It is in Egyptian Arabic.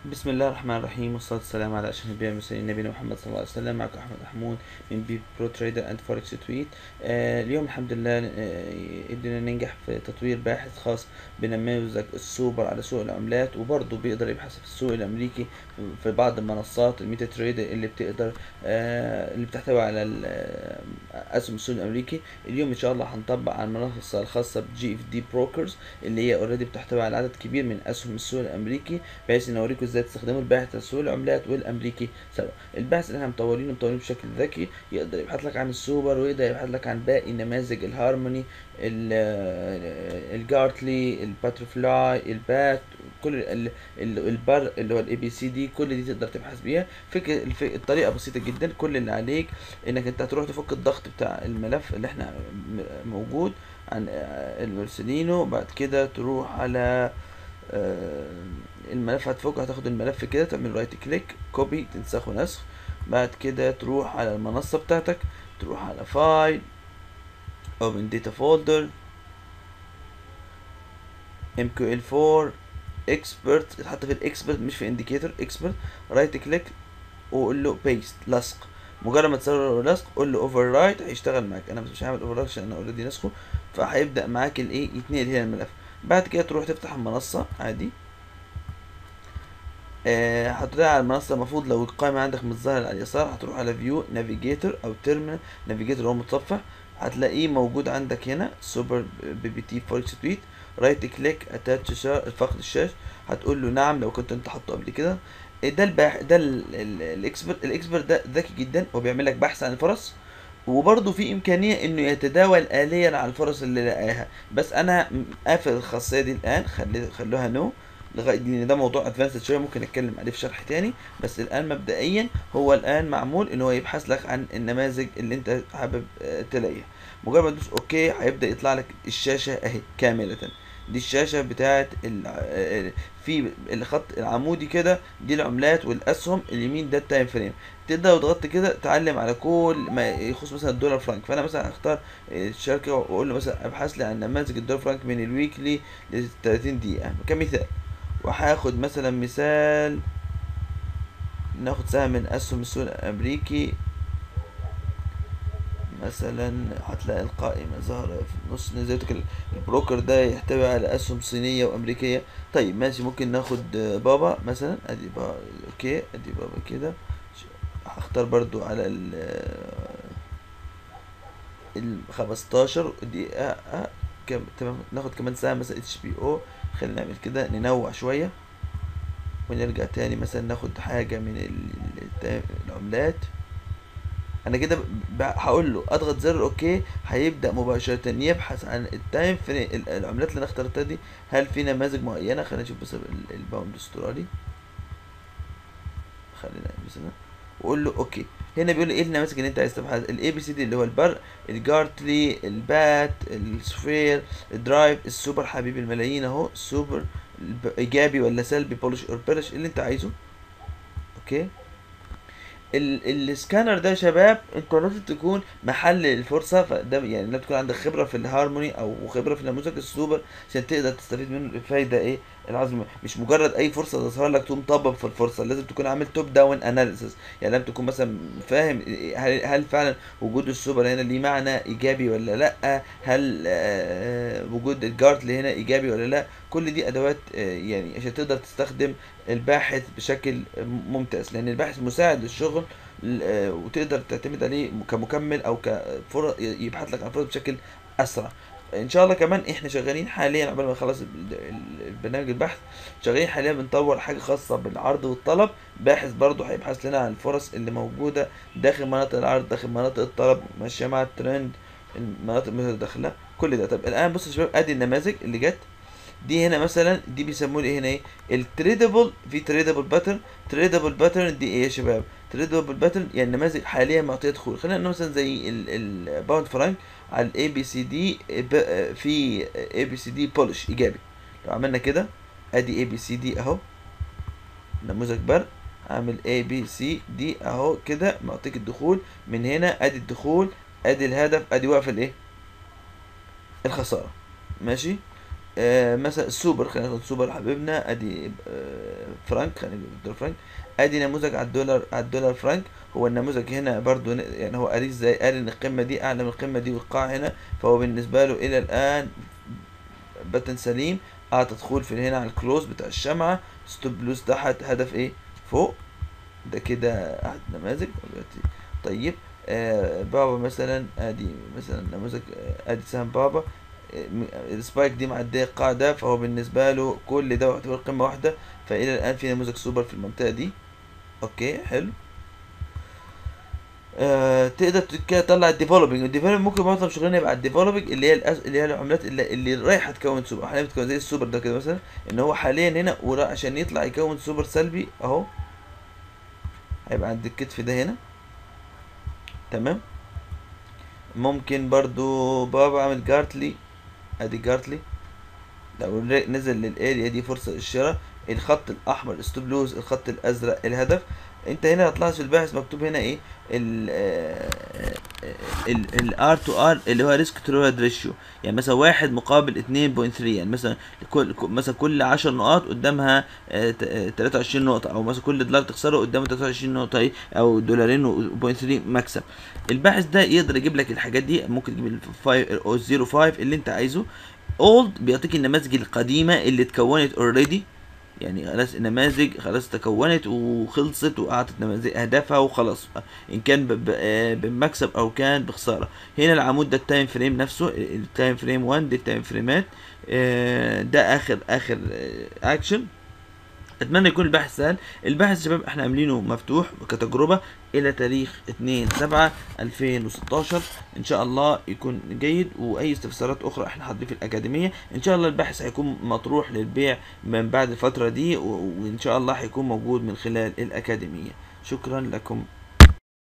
بسم الله الرحمن الرحيم والصلاة والسلام على أشرف الأنبياء والمرسلين نبينا محمد صلى الله عليه وسلم معكم أحمد محمود من بي برو تريدر أند فوركس تويت آه اليوم الحمد لله آه قدرنا ننجح في تطوير باحث خاص بنماذج السوبر على سوق العملات وبرضه بيقدر يبحث في السوق الأمريكي في بعض المنصات الميتا تريدر اللي بتقدر آه اللي بتحتوي على ال- آه، أسهم السوق الأمريكي اليوم إن شاء الله هنطبق على المنصة الخاصة بجي اف دي بروكرز اللي هي اوريدي بتحتوي على عدد كبير من أسهم السوق الأمريكي بحيث ان اوريكم ازاي تستخدموا الباحث على سوق العملات والامريكي سوا البحث اللي احنا مطورينه مطورينه بشكل ذكي يقدر يبحث لك عن السوبر ويقدر يبحث لك عن باقي نماذج الهارموني ال- الجارتلي الباترفلاي البات كل ال- ال- البر اللي هو الاي بي سي دي كل دي تقدر تبحث بيها فكرة الف- الطريقه بسيطه جدا كل اللي عليك انك انت هتروح تفك الضغط بتاع الملف اللي احنا م- موجود عن آه، المرسلينو بعد كده تروح على آه، الملف هتفك هتاخد الملف كده تعمل رايت كليك كوبي تنسخه نسخ بعد كده تروح على المنصة بتاعتك تروح على فايل open data folder MQL4 expert اتحط في الاكسبرت مش في indicator expert رايت كليك وقول له paste لصق مجرد ما تسوي له لصق قول له اوفر رايت هيشتغل معاك انا بس مش هعمل اوفر رايت عشان انا اوريدي نسخه فهيبدا معاك الايه يتنقل هنا الملف بعد كده تروح تفتح المنصه عادي آه، هتلاقي على المنصة المفروض لو القائمة عندك مش ظاهرة على اليسار هتروح على فيو نافيجيتور أو تيرمينال نافيجيتور هو متصفح هتلاقيه موجود عندك هنا سوبر بي بي تي فوركس سبيد رايت كليك اتاتش فقد الشاشة هتقول له نعم لو كنت انت حاطه قبل كده آه، ده الباح ده الاكسبرت الاكسبرت ده ذكي جدا وبيعمل لك بحث عن الفرص وبرضه في امكانيه انه يتداول اليا على الفرص اللي لقاها بس انا م- قافل الخاصيه دي الان خلي خلوها نو لغايه لان ده موضوع ادفانسد شويه ممكن نتكلم عليه في شرح تاني بس الان مبدئيا هو الان معمول ان هو يبحث لك عن النماذج اللي انت حابب آه، تلاقيها مجرد ما تدوس اوكي هيبدا يطلع لك الشاشه اهي كامله دي الشاشه بتاعت ال- آه، في الخط العمودي كده دي العملات والاسهم اليمين ده التايم فريم تقدر لو ضغطت كده تعلم على كل ما يخص مثلا الدولار فرانك فانا مثلا هختار الشركه واقول له مثلا ابحث لي عن نماذج الدولار فرانك من الويكلي ل 30 دقيقه كمثال وهاخد مثلا مثال ناخد سهم من اسهم السوق الامريكي مثلا هتلاقي القائمة ظاهرة في النص زي ما قلت لك البروكر ده يحتوي على أسهم صينية وأمريكية طيب ماشي ممكن ناخد آه، بابا مثلا أدي بابا أوكي أدي بابا كده ش- هختار برضو على ال ال 15 دي آه آه كم تمام ناخد كمان ساعة مثلا اتش بي او خلينا نعمل كده ننوع شوية ونرجع تاني مثلا ناخد حاجة من ال- التا- العملات انا كده ب- ب- هقول له اضغط زر اوكي هيبدا مباشره يبحث عن التايم فريم ال- العملات اللي انا اخترتها دي هل في نماذج معينه خلينا نشوف بس ال- الباوند استرالي خلينا مثلا واقول له اوكي هنا بيقول لي ايه النماذج اللي انت عايز تبحث الاي بي سي دي اللي هو البر الجارتلي البات السفير الدرايف السوبر حبيب الملايين اهو السوبر الب- ايجابي ولا سلبي بولش اور بيرش اللي انت عايزه اوكي ال- السكانر ده يا شباب انت لازم تكون محل الفرصه فده يعني لازم تكون عندك خبره في الهارموني او خبره في نموذج السوبر عشان تقدر تستفيد منه الفايده ايه العظيمه مش مجرد اي فرصه تظهر لك تقوم طبق في الفرصه لازم تكون عامل توب داون اناليسيس يعني لازم تكون مثلا فاهم هل, هل فعلا وجود السوبر هنا ليه معنى ايجابي ولا لا هل آه، وجود الجارد هنا ايجابي ولا لا كل دي ادوات آه، يعني عشان تقدر تستخدم الباحث بشكل ممتاز لان الباحث مساعد للشغل ل- آه، وتقدر تعتمد عليه كمكمل او كفرص يبحث لك عن فرص بشكل اسرع ان شاء الله كمان احنا شغالين حاليا قبل ما نخلص ال- ال- البرنامج البحث شغالين حاليا بنطور حاجه خاصه بالعرض والطلب باحث برضو هيبحث لنا عن الفرص اللي موجوده داخل مناطق العرض داخل مناطق الطلب ماشيه مع الترند المناطق المتداخله كل ده طب الان بصوا يا شباب ادي النماذج اللي جت دي هنا مثلا دي بيسموه ايه هنا ايه التريدبل في تريدبل باترن تريدبل باترن دي ايه يا شباب تريدبل باترن يعني نماذج حاليا معطيه دخول خلينا نقول مثلا زي الباوند فرانك على الاي بي سي دي في اي بي سي دي بولش ايجابي لو عملنا كده ادي اي بي سي دي اهو نموذج برق عامل اي بي سي دي اهو كده معطيك الدخول من هنا ادي الدخول ادي الهدف ادي واقف الايه الخساره ماشي آه مثلا السوبر خلينا ناخد سوبر حبيبنا ادي آه فرانك خلينا نجيب الدولار فرانك ادي نموذج على الدولار على الدولار فرانك هو النموذج هنا برضو ن- يعني هو قريب زي قال ان القمه دي اعلى من القمه دي والقاع هنا فهو بالنسبه له الى الان باتن سليم اعطى دخول في هنا على الكلوز بتاع الشمعه ستوب لوز تحت هدف ايه فوق ده كده احد نماذج دلوقتي طيب آه بابا مثلا ادي مثلا نموذج آه، ادي سهم بابا آه، م- السبايك دي معديه القاعده فهو بالنسبه له كل ده يعتبر قمه واحده فالى الان في نموذج سوبر في المنطقه دي اوكي حلو آه تقدر ت- كده تطلع الديفلوبينج الديفلوبينج ممكن معظم شغلنا يبقى الديفلوبينج اللي هي الأس... اللي هي العملات اللي, اللي رايحه تكون سوبر حاليا بتكون زي السوبر ده كده مثلا ان هو حاليا هنا ورا عشان يطلع يكون سوبر سلبي اهو هيبقى عند الكتف ده هنا تمام ممكن برضو بابا عامل جارتلي ادي جارتلي لو ر- نزل للاريا دي فرصة للشراء الخط الاحمر الستوب لوز الخط الازرق الهدف انت هنا هتلاحظ في الباحث مكتوب هنا ايه ال ال ار تو ار اللي هو ريسك تو ريورد ريشيو يعني مثلا واحد مقابل 2.3 يعني مثلا كل مثلا كل 10 نقاط قدامها آه، ت- آه، 23 نقطة او مثلا كل دولار تخسره قدامه 23 نقطة ايه او دولارين و 0.3 مكسب الباحث ده يقدر يجيب لك الحاجات دي ممكن تجيب ال 5 او 05 اللي انت عايزه اولد بيعطيك النماذج القديمه اللي اتكونت اوريدي يعني خلاص النماذج خلاص تكونت وخلصت واعطت نماذج اهدافها وخلاص ان كان ب- ب- آه، بمكسب او كان بخساره هنا العمود ده التايم فريم نفسه التايم فريم 1 دي التايم فريمات آه، ده اخر اخر اكشن اتمنى يكون البحث سهل البحث يا شباب احنا عاملينه مفتوح كتجربة الى تاريخ 2 7 2016 ان شاء الله يكون جيد واي استفسارات اخرى احنا حاضرين في الاكاديمية ان شاء الله البحث هيكون مطروح للبيع من بعد الفترة دي و- وان شاء الله هيكون موجود من خلال الاكاديمية شكرا لكم